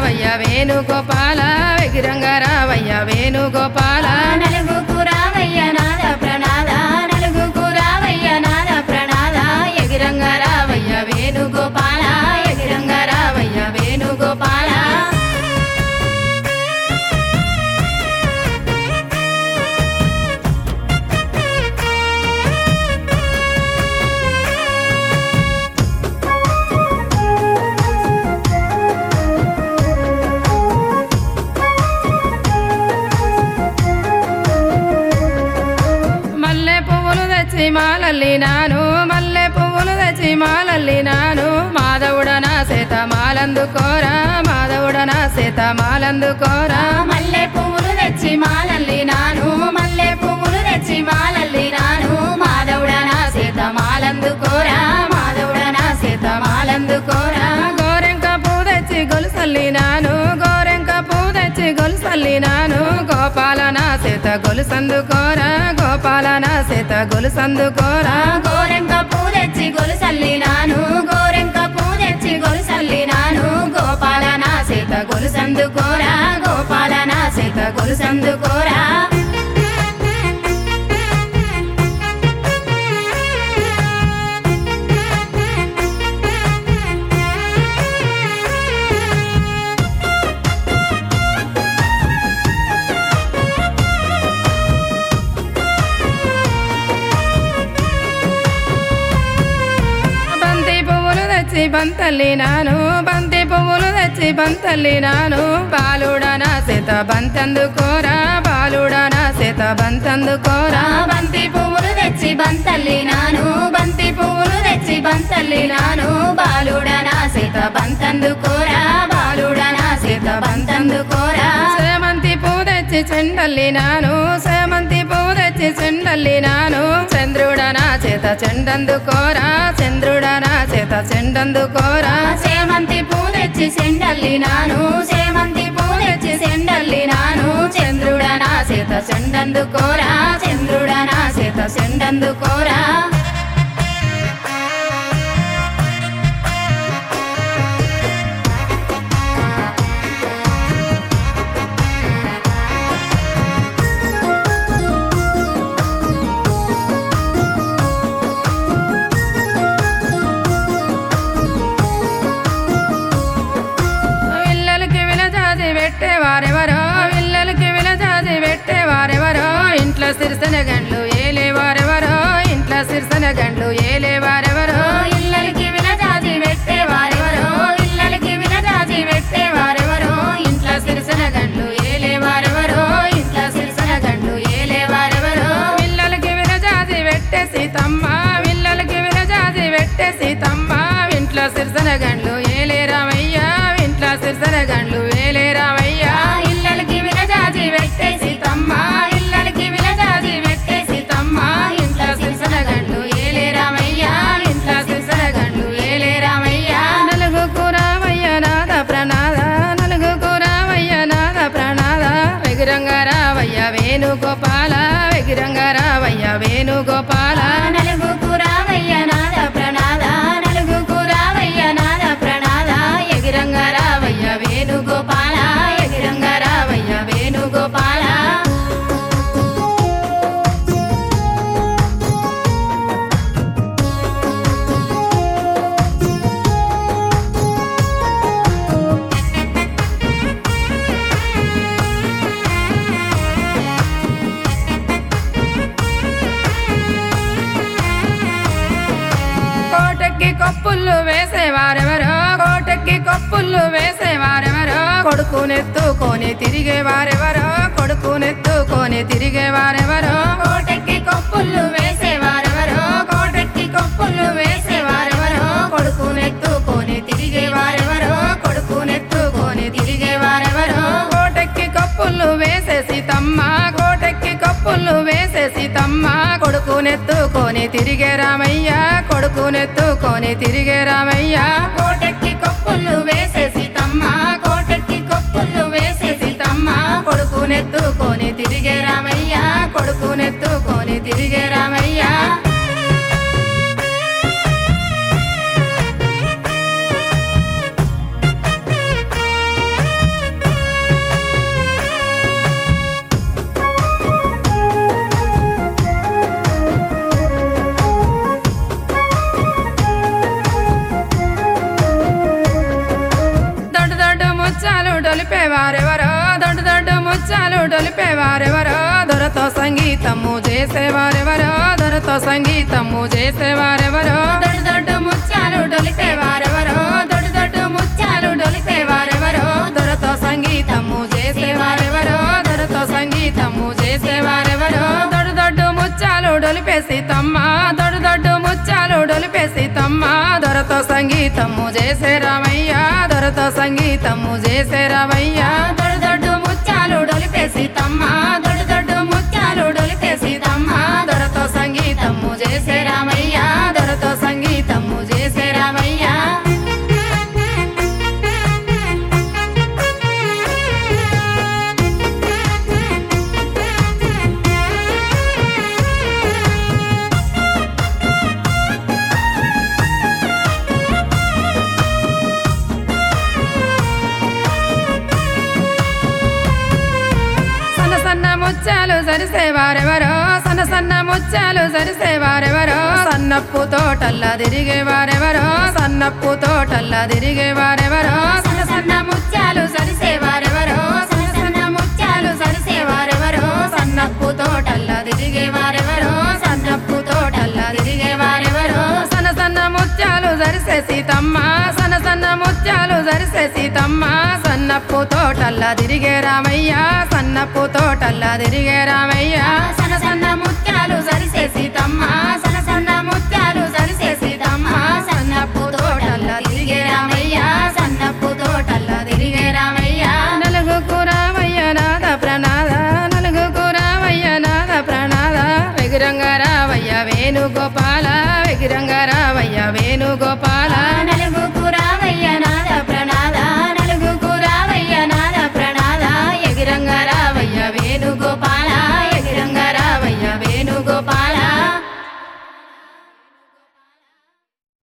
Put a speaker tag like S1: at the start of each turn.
S1: రావయ్య వేణుగోపాల విగ్రంగా రావయ్య వేణుగోపాల
S2: నలుగుకు రావయ్య నాద ప్రణాద నలుగుకు రావయ్య నాద ప్రణాద ఎగిరంగా రావయ్య వేణుగోపాల ఎగిరంగా రావయ్య వేణుగోపాల
S1: మల్లె పువ్వులు తెచ్చి మాలల్లి నాను మల్లె పువ్వులు తెచ్చి మాలల్లి నాను మాధవుడ నా సేత మాలందుకోరా మాధవుడ నా సేత మాలందుకోరా
S2: మల్లె పువ్వులు తెచ్చి మాలల్లి నాను మల్లె పువ్వులు తెచ్చి మాలల్లి నాను మాధవుడ నా సీత మాలందుకోరా మాధవుడ నా సీత మాలందుకోరా
S1: గోరెంక పూ తెచ్చి గొలుసల్లి నాను గోరెంక పూ తెచ్చి గొలుసల్లి నాను గోపాల నా సేత గొలుసందుకోరా గోపాల నా సేత గొలుసందుకోరా
S2: గోరెంక పూ తెచ్చి గొలుసల్లి నాను గోరెంక పూ తెచ్చి గొలుసల్లి నాను గోపాల నా సీత గొలుసందుకోరా గోపాల నా సీత గొలుసందుకోరా
S1: బంతి పువ్వులు తెచ్చి బంతల్లి నాను బంతి పువ్వులు తెచ్చి బంతల్లి నాను బాలుడ నా సేత బంతందుకోరా బాలుడ నా సేత బంతందుకోరా
S2: బంతి పువ్వులు తెచ్చి బంతల్లి నాను బంతి పువ్వులు తెచ్చి బంతల్లి నాను బాలుడ నా సీత బంతందుకోరా బాలుడ నా సీత బంతందుకోరా
S1: సేమంతి పూ తెచ్చి చెండల్లి నాను సేమంతి పూ తెచ్చి చెండల్లి నాను చంద్రుడ నా చేత చెండందుకోరా చంద్రుడ నా చేత చెండందుకోరా
S2: సేమంతి పూ తెచ్చి సెండల్లి నాను సేమంతి పూ తెచ్చి సెండల్లి నాను చంద్రుడ నా సీత చెండందుకోరా చంద్రుడ నా సీత చెండందుకోరా
S1: విల్లలకి విలజాజి పెట్టేవారెవరో విల్లలకి విలజాజి పెట్టేవారెవరో ఇంట్లో సిరిసన గండ్లు ఏలేవారెవరో ఇంట్లో సిరిసన గండ్లు ఏలేవారెవరో
S2: ఇళ్ళకి విలజాజి పెట్టేవారెవరో ఇళ్ళకి విలజాజి పెట్టేవారెవరో ఇంట్లో సిరిసన గండ్లు ఏలేవారెవరో ఇంట్లో సిరిసన గండ్లు ఏలేవారెవరో
S1: విల్లలకి విలజాజి పెట్టే సీతమ్మ విల్లలకి విలజాజి పెట్టే సీతమ్మ ఇంట్లో సిరిసన గండ్లు ఏలే రామయ్య ఇంట్లో సిరిసన గండ్లు ఏలే రామయ్య
S2: ఇళ్ళకి విలజాజి పెట్టే సీతమ్మ ఇళ్ళకి విలజాజి పెట్టే సీతమ్మ ఇంట్లో సిరిసన గండ్లు ఏలే రామయ్య ఇంట్లో సిరిసన గండ్లు ఏలే రామయ్య
S1: నలుగు కూరావయ్య నాద ప్రణాద నలుగు కూరావయ్య నాద ప్రణాద వెగిరంగ రావయ్య వేణుగోపాల వెగిరంగ రావయ్య వేణుగోపాల
S2: నలుగు కురావయ్య నాద ప్రణాద నలుగు కురావయ్య నాద ప్రణాద ఎగిరంగ రావయ్య వేణుగోపాల ఎగిరంగ రావయ్య వేణుగోపాల
S1: కోటకి కొప్పుళ్ళు వేసేవారెవరో కోటకి కొప్పుళ్ళు వేసేవారెవరో కొడుకునెత్తుకొని తిరిగేవారెవరో కొడుకునెత్తుకొని తిరిగేవారెవరో
S2: కోటెక్కి కొప్పుళ్ళు వేసేవారెవరో కోటెక్కి కొప్పుళ్ళు వేసేవారెవరో కొడుకునెత్తుకొని తిరిగేవారెవరో కొడుకునెత్తుకొని తిరిగేవారెవరో
S1: కోటెక్కి కప్పులు వేసేసి తమ్మ కోటెక్కి కప్పులు వేసేసి తమ్మ కొడుకునెత్తుకొని తిరిగే రామయ్య కొడుకునెత్తుకొని తిరిగే రామయ్య
S2: కోటెక్కి కొప్పుళ్ళు వేసేసి తమ్మ కోటెక్కి కొప్పుళ్ళు వేసేసి తమ్మ కొడుకునెత్తుకొని తిరిగే రామయ్య కొడుకునెత్తుకొని తిరిగే రామయ్య
S1: ముచ్చాలు డొలిపేవారెవరో దొడ్డు దొడ్డు ముచ్చాలు డొలిపేవారెవరో దొరతో సంగీతము చేసేవారెవరో దొరతో సంగీతము చేసేవారెవరో దొడ్డు దొడ్డు ముచ్చాలు డొలిపేవారెవరో దొడ్డు దొడ్డు ముచ్చాలు డొలిపేవారెవరో దొరతో సంగీతము చేసేవారెవరో దొరతో సంగీతము చేసేవారెవరో దొడ్డు దొడ్డు ముచ్చాలు డొలిపేసి తమ్మ దొడ్డు దొడ్డు ముచ్చాలు డొలిపేసి తమ్మ దొరతో సంగీతము చేసే రామయ్య దొరతో సంగీతము చేసే రామయ్య దొడ్డు దొడ్డు ముచ్చాలు డొలిపేసి తమ్మ దొడ్డు దొడ్డు ముచ్చాలు డొలిపేసి తమ్మ దొరతో సంగీతము చేసే రామయ్య దొరతో సంగీతము చేసే రామయ్య సన్న సన్న ముత్యాలు సరిసేవారెవరో సన్న సన్న ముత్యాలు సరిసేవారెవరో సన్నప్పు తోటల్లా తిరిగేవారెవరో సన్నప్పు తోటల్లా తిరిగేవారెవరో సన్న సన్న ముత్యాలు సరిసేవారెవరో సన్న సన్న ముత్యాలు సరిసేవారెవరో సన్నప్పు తోటల్లా తిరిగేవారెవరో సన్నప్పు తోటల్లా తిరిగేవారెవరో సన్న సన్న ముత్యాలు సరిసేసి తమ్మ సన్న సన్న ముత్యాలు సరిసేసి తమ్మ సన్నప్పు తోటల్లా తిరిగే రామయ్య సన్నప్పు తోటల్లా తిరిగే రామయ్య సన్న సన్న ముత్యాలు సరిసేసి తమ్మ సన్న సన్న ముత్యాలు సరిసేసి తమ్మ సన్నప్పు తోటల్లా తిరిగే రామయ్య సన్నప్పు తోటల్లా తిరిగే రామయ్య నలుగుకు రామయ్య నాద ప్రణాద నలుగుకు రామయ్య నాద ప్రణాద వెగిరంగ రావయ్య వేణుగోపాల వెగిరంగ రా